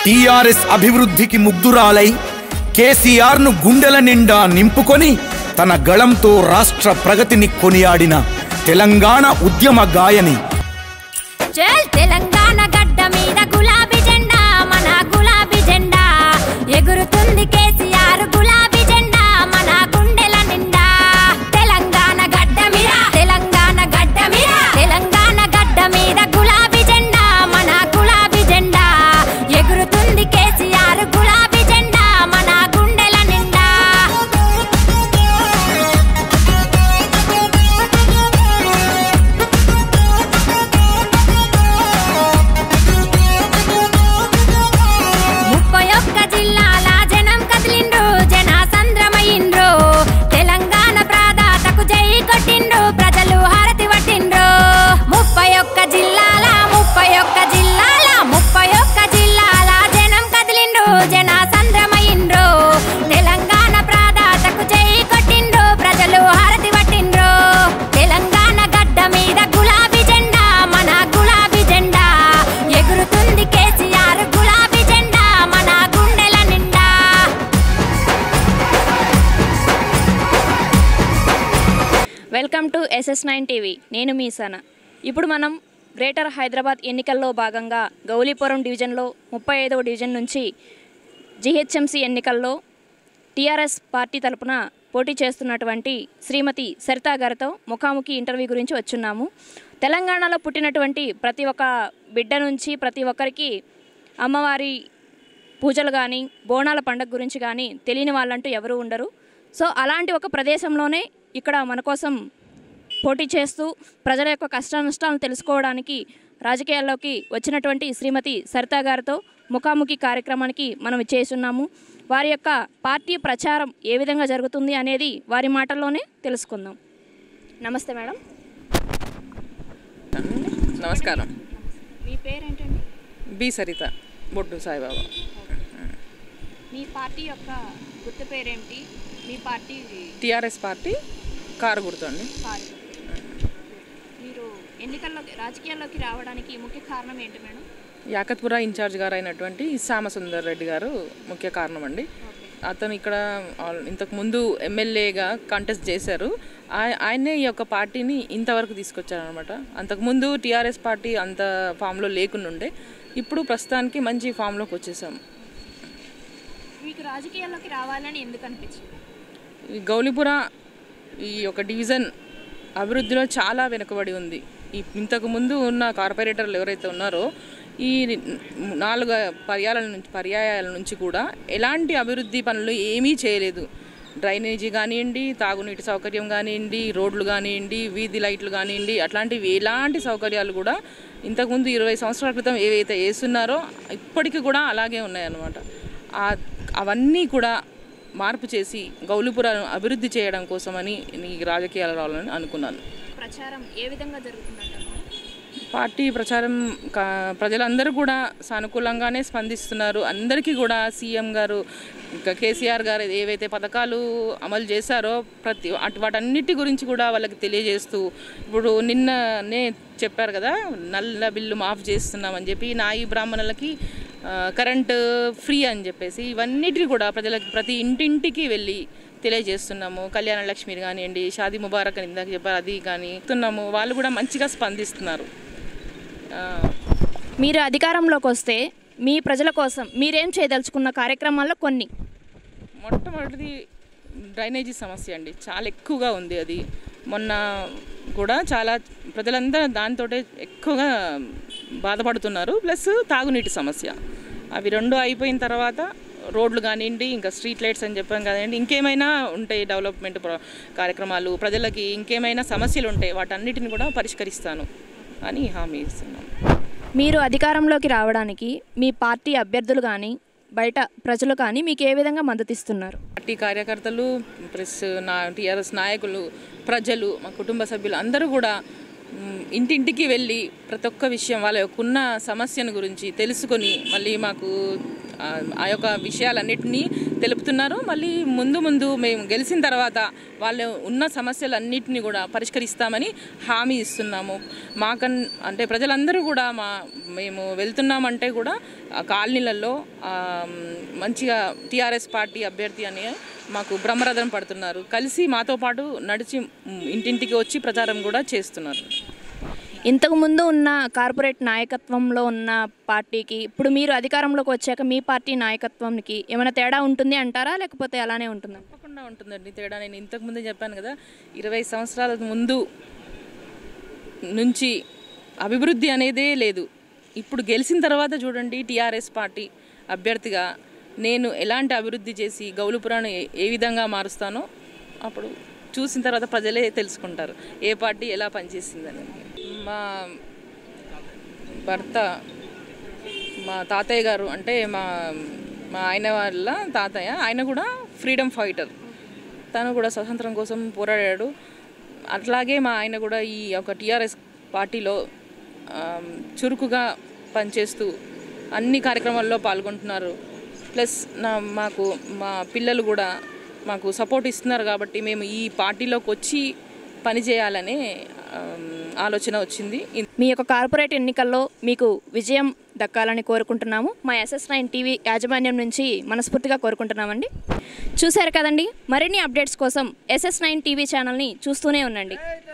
TRS అభివృద్ధికి ముగ్ధురాలై కేసీఆర్ను గుండెల నిండా నింపుకొని తన గళంతో రాష్ట్ర ప్రగతిని కొనియాడిన తెలంగాణ ఉద్యమ గాయని చల్ తెలంగాణ గడ్డ మీద గులాబీ జెండా మన గులాబీ జెండా ఎగురుతుంది కేసీఆర్ గులాబీ జెండా మన గుండెల నిండా తెలంగాణ గడ్డ మీద తెలంగాణ గడ్డ మీద తెలంగాణ గడ్డ మీద గులాబీ జెండా మన గులాబీ జెండా ఎగురుతుంది కేసీఆర్ గులాబీ జెండా మన గుండెల నిండా ముప్పై ఒక్క జిల్లాల జనం కదిలిండ్రు జన సంద్రమయ్యిండ్రు తెలంగాణ ప్రాదాతకు జై కొట్టిండ్రు ప్రజలు హారతి పట్టిండ్రు ముప్పై ఒక్క జిల్లాల ముప్పై ఒక్క జిల్లాల ముప్పై ఒక్క జిల్లాల జనం కదిలిండ్రు జన సంద్రమయ్యిండ్రు తెలంగాణ ప్రాదాతకు జై కొట్టిండ్రు ప్రజలు హారతి పట్టిండ్రు తెలంగాణ గడ్డ మీద గులాబీ జెండా మన గులాబీ జెండా ఎగురుతుంది కేసీఆర్ గులాబీ జెండా మన గుండెల నిండా welcome to SS nine TV నేను మీ సన ఇప్పుడు మనం గ్రేటర్ హైదరాబాద్ ఎన్నికల్లో భాగంగా గౌలీపురం డివిజన్లో ముప్పై ఐదవ డివిజన్ నుంచి జిహెచ్ఎంసీ ఎన్నికల్లో టీఆర్ఎస్ పార్టీ తరపున పోటీ చేస్తున్నటువంటి శ్రీమతి సరితా గారితో ముఖాముఖి ఇంటర్వ్యూ గురించి వచ్చున్నాము తెలంగాణలో పుట్టినటువంటి ప్రతి ఒక్క బిడ్డ నుంచి ప్రతి ఒక్కరికి అమ్మవారి పూజలు కానీ బోనాల పండగ గురించి కానీ తెలియని వాళ్ళంటూ ఎవరు ఉండరు సో అలాంటి ఒక ప్రదేశంలోనే ఇక్కడ మన కోసం పోటీ చేస్తూ ప్రజల యొక్క కష్ట నష్టాలను తెలుసుకోవడానికి రాజకీయాల్లోకి వచ్చినటువంటి శ్రీమతి సరితా గారితో ముఖాముఖి కార్యక్రమానికి మనం చేస్తున్నాము వారి యొక్క పార్టీ ప్రచారం ఏ విధంగా జరుగుతుంది అనేది వారి మాటల్లోనే తెలుసుకుందాం నమస్తే మేడం నమస్కారం మీ పేరేంటండి బి సరిత బొడ్డు సాయిబాబా మీ పార్టీ యొక్క గుర్తు పేరేంటి మీ పార్టీ టీఆర్ఎస్ పార్టీ కారు గుర్తండి పార్టీ మీరు ఎన్నికల్లోకి రాజకీయాల్లోకి రావడానికి ముఖ్య కారణం ఏంటి మేడం యాకత్పుర ఇన్ఛార్జ్ గారు అయినటువంటి శ్యామసుందర్ రెడ్డి గారు ముఖ్య కారణం అండి అతను ఇక్కడ ఆల్- ఇంతకు ముందు ఎమ్మెల్యేగా కంటెస్ట్ చేశారు ఆయ- ఆయనే ఈ యొక్క పార్టీని ఇంతవరకు తీసుకొచ్చారనమాట అంతకుముందు టీఆర్ఎస్ పార్టీ అంత ఫామ్లో లేకుండా ఉండే ఇప్పుడు ప్రస్తుతానికి మంచి ఫామ్లోకి వచ్చేసాము మీకు రాజకీయాల్లోకి రావాలని ఎందుకు అనిపించింది ఈ గౌలిపుర ఈ యొక్క డివిజన్ అభివృద్ధిలో చాలా వెనుకబడి ఉంది ఈ ఇంతకు ముందు ఉన్న కార్పొరేటర్లు ఎవరైతే ఉన్నారో ఈ నాలుగు పర్యాల నుంచి పర్యాయాల నుంచి కూడా ఎలాంటి అభివృద్ధి పనులు ఏమీ చేయలేదు డ్రైనేజీ కానివ్వండి తాగునీటి సౌకర్యం కానివ్వండి రోడ్లు కానివ్వండి వీధి లైట్లు కానివ్వండి అట్లాంటివి ఎలాంటి సౌకర్యాలు కూడా ఇంతకుముందు ఇరవై సంవత్సరాల క్రితం ఏవైతే వేస్తున్నారో ఇప్పటికీ కూడా అలాగే ఉన్నాయన్నమాట ఆ- అవన్నీ కూడా మార్పు చేసి గౌలిపురాను అభివృద్ధి చేయడం కోసమని ఈ రాజకీయాలు రావాలని అనుకున్నాను ప్రచారం ఏ విధంగా జరుగుతుందంటారు పార్టీ ప్రచారం కా- ప్రజలందరూ కూడా సానుకూలంగానే స్పందిస్తున్నారు అందరికీ కూడా సీఎం గారు ఇంకా కేసీఆర్ గారు ఏవైతే పథకాలు అమలు చేశారో ప్రతి అటు వాటన్నిటి గురించి కూడా వాళ్ళకి తెలియజేస్తూ ఇప్పుడు నిన్ననే చెప్పారు కదా నల్ల బిల్లు మాఫ్ చేస్తున్నామని చెప్పి నాయి బ్రాహ్మణులకి ఆ, కరెంటు ఫ్రీ అని చెప్పేసి ఇవన్నిటిని కూడా ప్రజలకు ప్రతి ఇంటింటికి వెళ్ళి తెలియజేస్తున్నాము కళ్యాణ లక్ష్మి కానివ్వండి షాదీ ముబారక్ అని ఇందాక చెప్పారు అది కానీ చెప్తున్నాము వాళ్ళు కూడా మంచిగా స్పందిస్తున్నారు ఆ, మీరు అధికారంలోకి వస్తే మీ ప్రజల కోసం మీరేం చేయదలుచుకున్న కార్యక్రమాల్లో కొన్ని మొట్టమొదటిది డ్రైనేజీ సమస్య అండి చాలా ఎక్కువగా ఉంది అది మొన్న కూడా చాలా ప్రజలందరూ దాంతో ఎక్కువగా బాధపడుతున్నారు ప్లస్ తాగునీటి సమస్య అవి రెండు అయిపోయిన తర్వాత రోడ్లు కానివ్వండి ఇంకా స్ట్రీట్ లైట్స్ అని చెప్పాం కదండి ఇంకేమైనా ఉంటాయి డెవలప్మెంట్ ప్ర- కార్యక్రమాలు ప్రజలకి ఇంకేమైనా సమస్యలు ఉంటాయి వాటన్నిటిని కూడా పరిష్కరిస్తాను అని హామీ ఇస్తున్నాను మీరు అధికారంలోకి రావడానికి మీ పార్టీ అభ్యర్థులు కానీ బయట ప్రజలు కానీ మీకు ఏ విధంగా మద్దతు ఇస్తున్నారు పార్టీ కార్యకర్తలు ప్లస్ నా టీఆర్ఎస్ నాయకులు ప్రజలు మా కుటుంబ సభ్యులు అందరూ కూడా మ్, ఇంటింటికి వెళ్ళి ప్రతి ఒక్క విషయం వాళ్ళ యొక్క ఉన్న సమస్యను గురించి తెలుసుకొని మళ్ళీ మాకు ఆ, ఆ యొక్క విషయాలన్నిటినీ తెలుపుతున్నారు మళ్ళీ ముందు ముందు మేము గెలిచిన తర్వాత వాళ్ళు ఉన్న సమస్యలన్నిటిని కూడా పరిష్కరిస్తామని హామీ ఇస్తున్నాము మాకన్ అంటే ప్రజలందరూ కూడా మా మేము వెళ్తున్నామంటే కూడా ఆ కాలనీలలో ఆ, మంచిగా టీఆర్ఎస్ పార్టీ అభ్యర్థి అని మాకు బ్రహ్మరథం పడుతున్నారు కలిసి మాతో పాటు నడిచి మ్, ఇంటింటికి వచ్చి ప్రచారం కూడా చేస్తున్నారు ఇంతకు ముందు ఉన్న కార్పొరేట్ నాయకత్వంలో ఉన్న పార్టీకి ఇప్పుడు మీరు అధికారంలోకి వచ్చాక మీ పార్టీ నాయకత్వంకి ఏమైనా తేడా ఉంటుంది అంటారా లేకపోతే అలానే ఉంటుందా తప్పకుండా ఉంటుందండి తేడా నేను ఇంతకు ముందే చెప్పాను కదా ఇరవై సంవత్సరాల ముందు నుంచి అభివృద్ధి అనేదే లేదు ఇప్పుడు గెలిచిన తర్వాత చూడండి టీఆర్ఎస్ పార్టీ అభ్యర్థిగా నేను ఎలాంటి అభివృద్ధి చేసి గౌలుపురాన్ని ఏ- ఏ విధంగా మారుస్తానో అప్పుడు చూసిన తర్వాత ప్రజలే తెలుసుకుంటారు ఏ పార్టీ ఎలా పనిచేసిందని మా భర్త మా తాతయ్య గారు అంటే మా మా ఆయన వాళ్ళ తాతయ్య ఆయన కూడా ఫ్రీడమ్ ఫైటర్ తను కూడా స్వతంత్రం కోసం పోరాడాడు అట్లాగే మా ఆయన కూడా ఈ ఒక టీఆర్ఎస్ పార్టీలో ఆమ్, చురుకుగా పనిచేస్తూ అన్ని కార్యక్రమాల్లో పాల్గొంటున్నారు ప్లస్ నా మాకు మా పిల్లలు కూడా మాకు సపోర్ట్ ఇస్తున్నారు కాబట్టి మేము ఈ పార్టీలోకి వచ్చి పనిచేయాలనే ఆమ్, ఆలోచన వచ్చింది మీ యొక్క కార్పొరేట్ ఎన్నికల్లో మీకు విజయం దక్కాలని కోరుకుంటున్నాము మా ఎస్ఎస్ నైన్ టీవీ యాజమాన్యం నుంచి మనస్ఫూర్తిగా కోరుకుంటున్నామండి చూశారు కదండి మరిన్ని అప్డేట్స్ కోసం ఎస్ఎస్ నైన్ టీవీ ఛానల్ని చూస్తూనే ఉండండి